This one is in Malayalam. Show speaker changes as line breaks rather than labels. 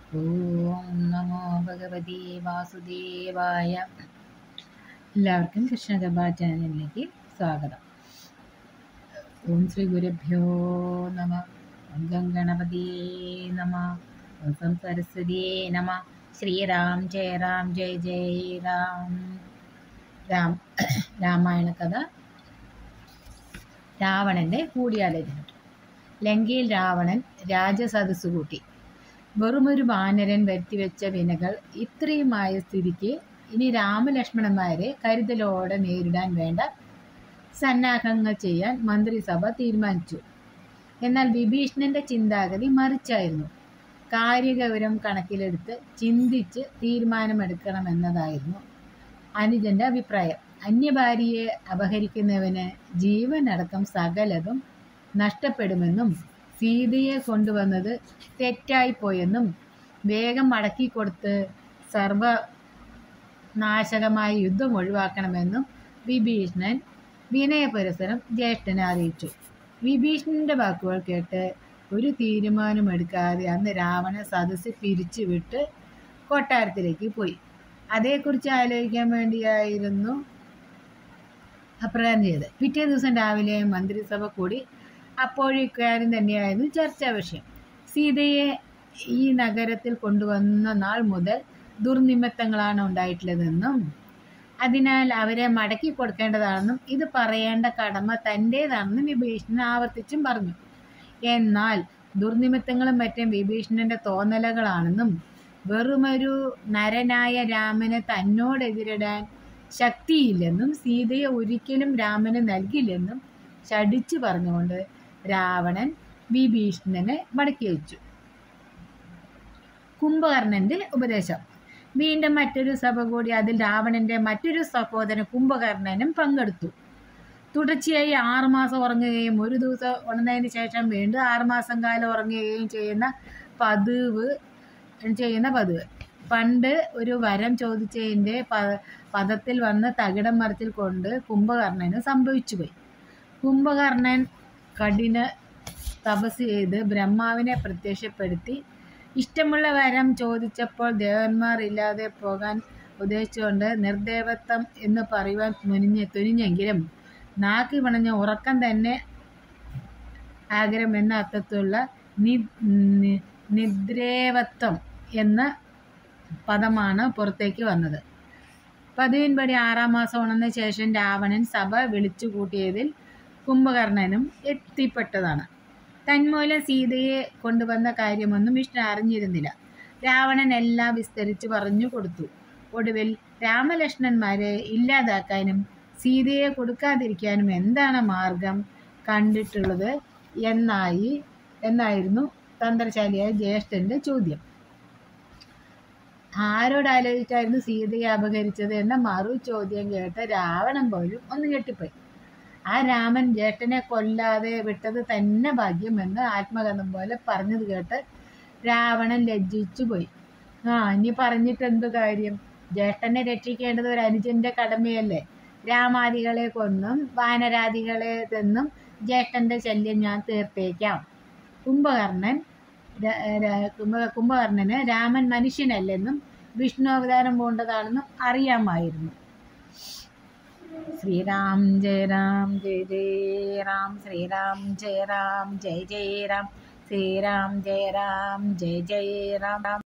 ഓം നമോ ഭഗവതി വാസുദേവായ എല്ലാവർക്കും കൃഷ്ണകൃപ ചാനലിലേക്ക് സ്വാഗതം ഓം ശ്രീ ഗുരുഭ്യോ നമ ഓം ഗം ഗണപതിയേ നമ ഓം സം സരസ്വതിയേ നമ ശ്രീറാം ജയ രാം ജയ ജയ രാം രാം രാമായണ കഥ രാവണന്റെ കൂടിയാലോചന ലങ്കയിൽ രാവണൻ രാജസദസ് കൂട്ടി വെറുമൊരു വാനരൻ വരുത്തിവെച്ച വിനകൾ ഇത്രയുമായ സ്ഥിതിക്ക് ഇനി രാമലക്ഷ്മണന്മാരെ കരുതലോടെ നേരിടാൻ വേണ്ട സന്നാഹങ്ങൾ ചെയ്യാൻ മന്ത്രിസഭ തീരുമാനിച്ചു എന്നാൽ വിഭീഷണന്റെ ചിന്താഗതി മറിച്ചായിരുന്നു കാര്യഗൗരവം കണക്കിലെടുത്ത് ചിന്തിച്ച് തീരുമാനമെടുക്കണമെന്നതായിരുന്നു അനുജന്റെ അഭിപ്രായം അന്യഭാര്യയെ അപഹരിക്കുന്നവന് ജീവനടക്കം സകലതും നഷ്ടപ്പെടുമെന്നും സീതയെ കൊണ്ടുവന്നത് തെറ്റായിപ്പോയെന്നും വേഗം മടക്കിക്കൊടുത്ത് സർവനാശകമായ യുദ്ധം ഒഴിവാക്കണമെന്നും വിഭീഷണൻ വിനയപുരസരം ജ്യേഷ്ഠനെ അറിയിച്ചു വിഭീഷണന്റെ വാക്കുകൾ കേട്ട് ഒരു തീരുമാനമെടുക്കാതെ അന്ന് രാവണ സദസ്സ് പിരിച്ചുവിട്ട് കൊട്ടാരത്തിലേക്ക് പോയി അതേക്കുറിച്ച് ആലോചിക്കാൻ വേണ്ടിയായിരുന്നു അപ്രകാരം ചെയ്തത് പിറ്റേ ദിവസം രാവിലെ മന്ത്രിസഭ കൂടി അപ്പോഴേക്കാരും തന്നെയായിരുന്നു ചർച്ചാ വിഷയം സീതയെ ഈ നഗരത്തിൽ കൊണ്ടുവന്ന നാൾ മുതൽ ദുർനിമിത്തങ്ങളാണ് ഉണ്ടായിട്ടുള്ളതെന്നും അതിനാൽ അവരെ മടക്കി കൊടുക്കേണ്ടതാണെന്നും ഇത് പറയേണ്ട കടമ തൻ്റേതാണെന്നും വിഭീഷണൻ ആവർത്തിച്ചും പറഞ്ഞു എന്നാൽ ദുർനിമിത്തങ്ങളും മറ്റും വിഭീഷണന്റെ തോന്നലുകളാണെന്നും വെറുമൊരു നരനായ രാമന് തന്നോടെതിരിടാൻ ശക്തിയില്ലെന്നും സീതയെ ഒരിക്കലും രാമന് നൽകില്ലെന്നും ശടിച്ചു പറഞ്ഞുകൊണ്ട് രാവണൻ വിഭീഷണനെ മടക്കി അയച്ചു കുംഭകർണന്റെ ഉപദേശം വീണ്ടും മറ്റൊരു സഭ കൂടി അതിൽ രാവണന്റെ മറ്റൊരു സഹോദരൻ കുംഭകർണനും പങ്കെടുത്തു തുടർച്ചയായി ആറുമാസം ഉറങ്ങുകയും ഒരു ദിവസം ഉണർന്നതിന് ശേഷം വീണ്ടും ആറുമാസം കാലം ഉറങ്ങുകയും ചെയ്യുന്ന പതിവ് ചെയ്യുന്ന പതിവ് പണ്ട് ഒരു വരം ചോദിച്ചതിൻ്റെ പ പദത്തിൽ വന്ന് തകിടം മറിച്ചിൽ കൊണ്ട് കുംഭകർണന് സംഭവിച്ചുപോയി കുംഭകർണൻ കഠിന തപസ് ചെയ്ത് ബ്രഹ്മാവിനെ പ്രത്യക്ഷപ്പെടുത്തി ഇഷ്ടമുള്ള വരം ചോദിച്ചപ്പോൾ ദേവന്മാർ ഇല്ലാതെ പോകാൻ ഉദ്ദേശിച്ചുകൊണ്ട് നിർദേവത്വം എന്ന് പറയുവാൻ തുനിഞ്ഞ് തുനിഞ്ഞെങ്കിലും നാക്ക് പിണഞ്ഞ ഉറക്കം തന്നെ ആഗ്രഹം എന്ന അർത്ഥത്തിലുള്ള നി നിദ്രേവത്വം എന്ന പദമാണ് പുറത്തേക്ക് വന്നത് പതിവിൻപടി ആറാം മാസം ഉണർന്ന ശേഷം രാവണൻ സഭ വിളിച്ചു കൂട്ടിയതിൽ കുംഭകർണനും എത്തിപ്പെട്ടതാണ് തന്മൂലം സീതയെ കൊണ്ടുവന്ന കാര്യമൊന്നും വിഷ്ണു അറിഞ്ഞിരുന്നില്ല രാവണൻ എല്ലാം വിസ്തരിച്ച് പറഞ്ഞു കൊടുത്തു ഒടുവിൽ രാമലക്ഷ്മണന്മാരെ ഇല്ലാതാക്കാനും സീതയെ കൊടുക്കാതിരിക്കാനും എന്താണ് മാർഗം കണ്ടിട്ടുള്ളത് എന്നായി എന്നായിരുന്നു തന്ത്രശാലിയായ ജ്യേഷ്ഠന്റെ ചോദ്യം ആരോട് ആലോചിച്ചായിരുന്നു സീതയെ അപഹരിച്ചത് എന്ന മറു ചോദ്യം കേട്ട് രാവണൻ പോലും ഒന്ന് ഞെട്ടിപ്പോയി ആ രാമൻ ജ്യേഷ്ഠനെ കൊല്ലാതെ വിട്ടത് തന്നെ ഭാഗ്യമെന്ന് ആത്മകഥം പോലെ പറഞ്ഞത് കേട്ട് രാവണൻ ലജ്ജിച്ചു പോയി ആ ഇനി പറഞ്ഞിട്ട് എന്ത് കാര്യം ജ്യേഷ്ഠനെ രക്ഷിക്കേണ്ടത് ഒരു അനുജന്റെ കടമയല്ലേ രാമാദികളെ കൊന്നും വാനരാദികളെ തെന്നും ജ്യേഷ്ഠന്റെ ശല്യം ഞാൻ തീർത്തേക്കാം കുംഭകർണൻ കുംഭകർണന് രാമൻ മനുഷ്യനല്ലെന്നും വിഷ്ണു അവതാരം പൂണ്ടതാണെന്നും അറിയാമായിരുന്നു ശ്രീരാം ജയ രാം ജയ ജയ രാം ശ്രീരാം ജയ രാം ജയ ജയ രാം ശ്രീരാം ജയ രാം ജയ ജയ രാം